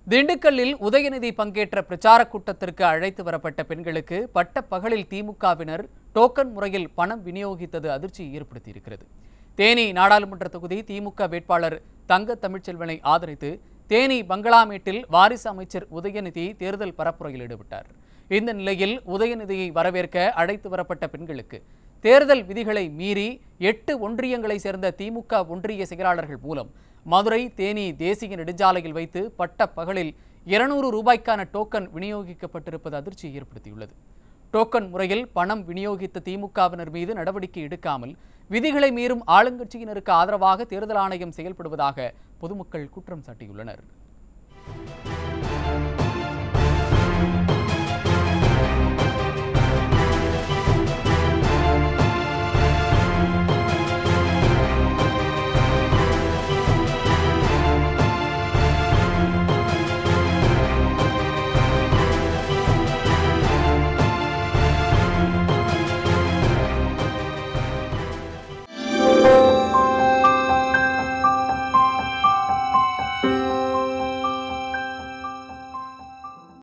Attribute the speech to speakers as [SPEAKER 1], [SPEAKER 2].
[SPEAKER 1] திண்டுக்கல்லில் உதயநிதி பங்கேற்ற பிரச்சார கூட்டத்திற்கு அழைத்து வரப்பட்ட பெண்களுக்கு பட்ட பகலில் திமுகவினர் டோக்கன் முறையில் பணம் விநியோகித்தது அதிர்ச்சியை ஏற்படுத்தியிருக்கிறது தேனி நாடாளுமன்ற தொகுதி திமுக வேட்பாளர் தங்க தமிழ்ச்செல்வனை ஆதரித்து தேனி பங்களாமேட்டில் வாரிசு அமைச்சர் உதயநிதி தேர்தல் பரப்புரையில் ஈடுபட்டார் இந்த நிலையில் உதயநிதியை வரவேற்க அழைத்து வரப்பட்ட பெண்களுக்கு தேர்தல் விதிகளை மீறி எட்டு ஒன்றியங்களை சேர்ந்த திமுக ஒன்றிய செயலாளர்கள் மூலம் மதுரை தேனி தேசிய நெடுஞ்சாலையில் வைத்து பட்ட பகலில் இருநூறு ரூபாய்க்கான டோக்கன் விநியோகிக்கப்பட்டிருப்பது அதிர்ச்சியை ஏற்படுத்தியுள்ளது டோக்கன் முறையில் பணம் விநியோகித்த திமுகவினர் மீது நடவடிக்கை எடுக்காமல் விதிகளை மீறும் ஆளுங்கட்சியினருக்கு ஆதரவாக தேர்தல் ஆணையம் செயல்படுவதாக பொதுமக்கள் குற்றம் சாட்டியுள்ளனர்